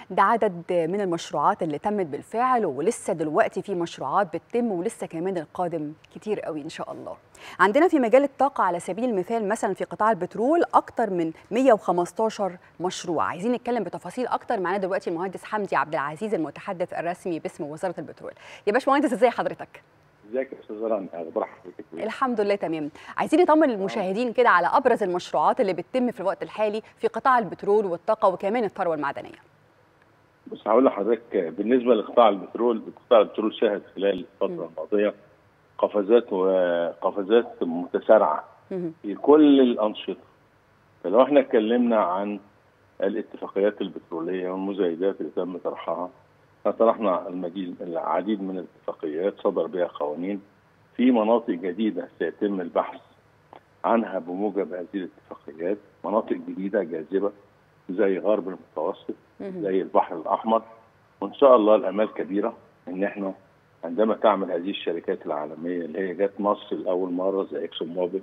ده عدد من المشروعات اللي تمت بالفعل ولسه دلوقتي في مشروعات بتتم ولسه كمان القادم كتير قوي ان شاء الله عندنا في مجال الطاقه على سبيل المثال مثلا في قطاع البترول اكتر من 115 مشروع عايزين نتكلم بتفاصيل اكتر معانا دلوقتي المهندس حمدي عبد العزيز المتحدث الرسمي باسم وزاره البترول يا باشمهندس ازي حضرتك ازيك يا استاذ رنا اخبار حضرتك الحمد لله تمام عايزين نطمن المشاهدين كده على ابرز المشروعات اللي بتتم في الوقت الحالي في قطاع البترول والطاقه وكمان الثروه المعدنيه بص هقول لحضرتك بالنسبه لقطاع البترول قطاع البترول شهد خلال الفتره الماضيه قفزات وقفزات متسارعه في كل الانشطه فلو احنا اتكلمنا عن الاتفاقيات البتروليه والمزايدات اللي تم طرحها طرحنا المجيد العديد من الاتفاقيات صدر بها قوانين في مناطق جديده سيتم البحث عنها بموجب هذه الاتفاقيات مناطق جديده جاذبه زي غرب المتوسط زي البحر الاحمر وان شاء الله الامال كبيره ان احنا عندما تعمل هذه الشركات العالميه اللي هي جت مصر لاول مره زي اكسون موبيل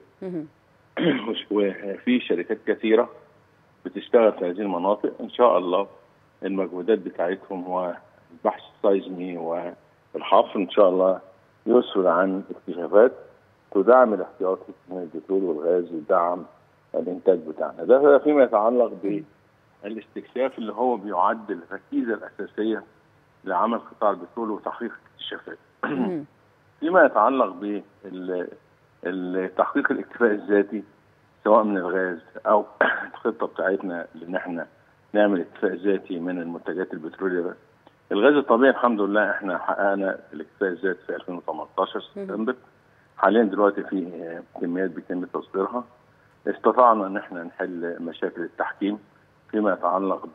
وفي شركات كثيره بتشتغل في هذه المناطق ان شاء الله المجهودات بتاعتهم والبحث السيزمي والحفر ان شاء الله يسفر عن اكتشافات تدعم الاحتياطي من البترول والغاز ويدعم الانتاج بتاعنا ده فيما يتعلق بالاستكشاف اللي هو بيعد الركيزه الاساسيه لعمل قطاع البترول وتحقيق الاكتشافات فيما يتعلق بتحقيق الاكتفاء الذاتي سواء من الغاز او الخطه بتاعتنا ان احنا نعمل اكتفاء ذاتي من المنتجات البتروليه الغاز الطبيعي الحمد لله احنا حققنا الاكتفاء الذاتي في 2018 سبتمبر حاليا دلوقتي في كميات بيتم تصديرها استطعنا ان احنا نحل مشاكل التحكيم فيما يتعلق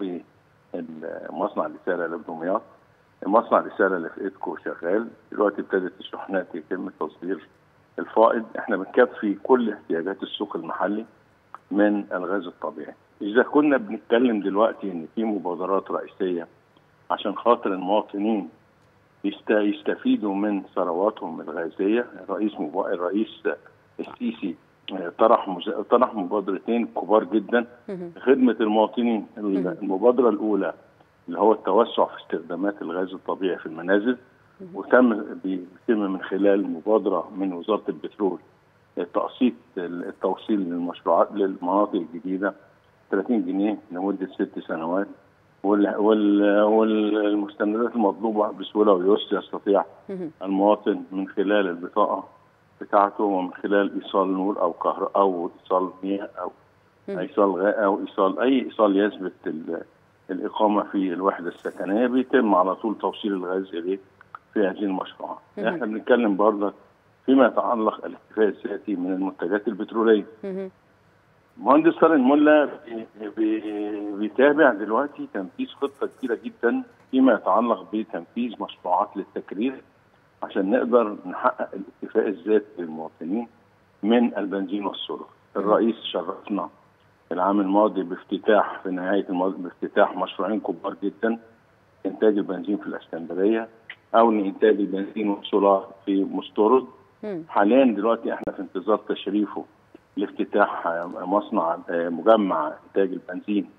بمصنع الرساله اللي في دمياط مصنع الرساله اللي في ايدكو شغال دلوقتي ابتدت الشحنات يتم تصدير الفائض احنا بنكفي كل احتياجات السوق المحلي من الغاز الطبيعي اذا كنا بنتكلم دلوقتي ان في مبادرات رئيسيه عشان خاطر المواطنين يستفيدوا من ثرواتهم الغازيه الرئيس مب... الرئيس السيسي طرح مز... طرح مبادرتين كبار جدا لخدمه المواطنين المبادره الاولى اللي هو التوسع في استخدامات الغاز الطبيعي في المنازل وتم بيتم من خلال مبادره من وزاره البترول تقسيط التوصيل للمشروعات للمناطق الجديده 30 جنيه لمده ست سنوات وال وال والمستندات المطلوبه بسهوله ويسر يستطيع المواطن من خلال البطاقه بتاعته ومن خلال ايصال نور او كهرباء او ايصال مياه او ايصال غاء او ايصال اي ايصال يثبت الاقامه في الوحده السكنيه بيتم على طول توصيل الغاز اليه في هذه المشروعات. احنا بنتكلم برضه فيما يتعلق الاكتفاء الذاتي من المنتجات البتروليه. مهندس طارق الملا بيتابع دلوقتي تنفيذ خطه كبيره جدا فيما يتعلق بتنفيذ مشروعات للتكرير عشان نقدر نحقق الاكتفاء الذاتي للمواطنين من البنزين والسولار. الرئيس شرفنا العام الماضي بافتتاح في نهايه الماضي بافتتاح مشروعين كبار جدا انتاج البنزين في الاسكندريه او لانتاج البنزين والسولار في مستورد حاليا دلوقتي احنا في انتظار تشريفه لافتتاح مصنع مجمع انتاج البنزين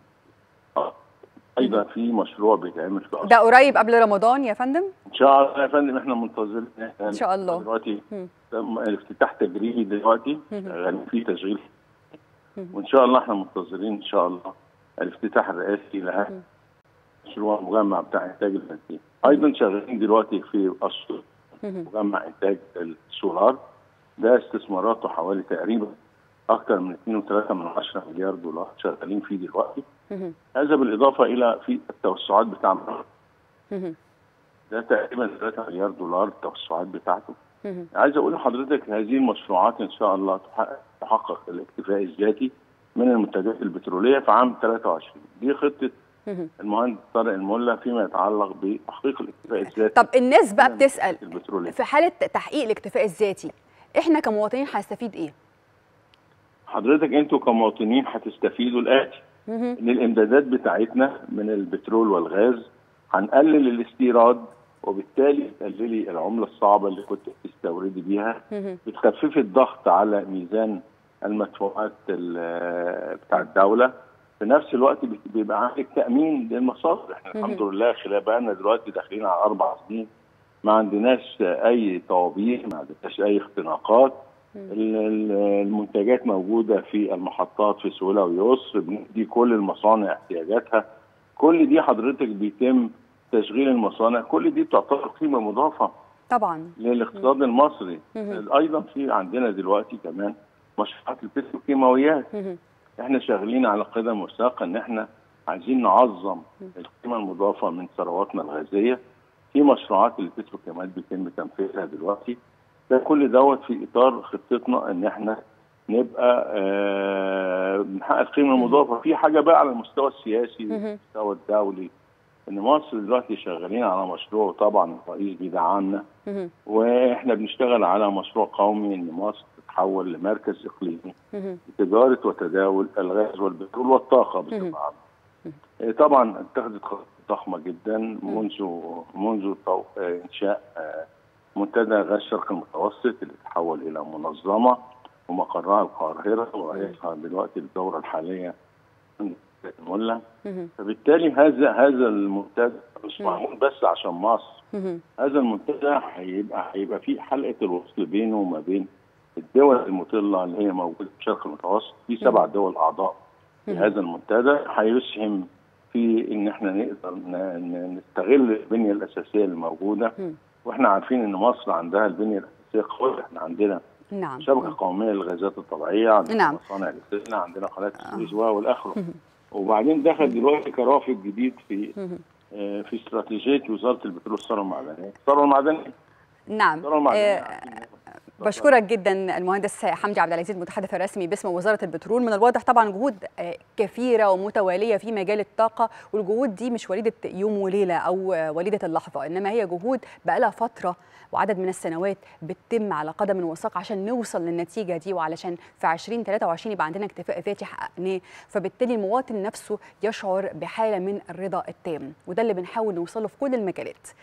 ايضا في مشروع بيتعمل في ده قريب قبل رمضان يا فندم ان شاء الله يا فندم احنا منتظرين ان شاء الله دلوقتي الافتتاح تجريبي دلوقتي شغالين فيه تشغيل وان شاء الله احنا منتظرين ان شاء الله الافتتاح الرئاسي لهذا مشروع مجمع بتاع انتاج البنزين ايضا شغالين دلوقتي في أسطر مجمع انتاج السولار ده استثماراته حوالي تقريبا اكثر من 2.3 من 10 مليار دولار شغالين فيه دلوقتي هذا بالاضافه الى في التوسعات بتاعنا ده تقريبا 3 مليار دولار التوسعات بتاعته عايز اقول لحضرتك هذه المشروعات ان شاء الله تحقق, تحقق الاكتفاء الذاتي من المنتجات البتروليه في عام 23 دي خطه المهندس طارق الملا فيما يتعلق بتحقيق الاكتفاء الذاتي طب الناس بقى بتسال البترولية. في حاله تحقيق الاكتفاء الذاتي احنا كمواطنين هنستفيد ايه؟ حضرتك انتوا كمواطنين هتستفيدوا الاتي ان الامدادات بتاعتنا من البترول والغاز هنقلل الاستيراد وبالتالي تقللي العمله الصعبه اللي كنت بتستوردي بيها بتخففي الضغط على ميزان المدفوعات بتاع الدوله في نفس الوقت بيبقى عندك تامين للمصادر احنا الحمد لله خلال بقالنا دلوقتي داخلين على اربع سنين ما عندناش اي طوابير ما عندناش اي اختناقات المنتجات موجوده في المحطات في سهوله ويسر بندي كل المصانع احتياجاتها كل دي حضرتك بيتم تشغيل المصانع كل دي بتعتبر قيمه مضافه طبعا للاقتصاد المصري ايضا في عندنا دلوقتي كمان مشروعات البتروكيماويات احنا شغالين على قدم وساق ان احنا عايزين نعظم القيمه المضافه من ثرواتنا الغازيه في مشروعات البتروكيماويات بيتم تنفيذها دلوقتي ده كل دوت في اطار خطتنا ان احنا نبقى آه بنحقق القيمه المضافه في حاجه بقى على المستوى السياسي والمستوى الدولي ان مصر دلوقتي شغالين على مشروع طبعا الرئيس بيدعمنا واحنا بنشتغل على مشروع قومي ان مصر تتحول لمركز اقليمي لتجاره وتداول الغاز والبترول والطاقه بصفه عامه. طبعا اتخذت خطوات ضخمه جدا منذ منذ انشاء منتدى غاز الشرق المتوسط اللي تحول الى منظمه ومقرها القاهره ورئيسها دلوقتي الدوره الحاليه المولى فبالتالي هذا هذا المنتدى مش معمول بس عشان مصر هذا المنتدى هيبقى هيبقى في حلقه الوصل بينه وما بين الدول المطله اللي هي موجوده في الشرق المتوسط في سبع دول اعضاء في هذا المنتدى هيسهم في ان احنا نقدر نستغل البنيه الاساسيه الموجوده واحنا عارفين ان مصر عندها البنيه الاساسيه قويه احنا عندنا نعم شبكه قوميه للغازات الطبيعيه عندنا نعم. مصانع للسفن عندنا قناه السويس والاخره وبعدين دخل دلوقتي كرافد جديد في آه في استراتيجيه وزاره البترول والثروه المعدنيه الثروه المعدنيه نعم الثروه المعدنيه آه بشكرك جدا المهندس حمدي عبد العزيز المتحدث الرسمي باسم وزاره البترول من الواضح طبعا جهود كثيره ومتواليه في مجال الطاقه والجهود دي مش وليده يوم وليله او وليده اللحظه انما هي جهود بقى لها فتره وعدد من السنوات بتتم على قدم وساق عشان نوصل للنتيجه دي وعلشان في 2023 يبقى عندنا اكتفاء ذاتي حققناه فبالتالي المواطن نفسه يشعر بحاله من الرضا التام وده اللي بنحاول نوصله في كل المجالات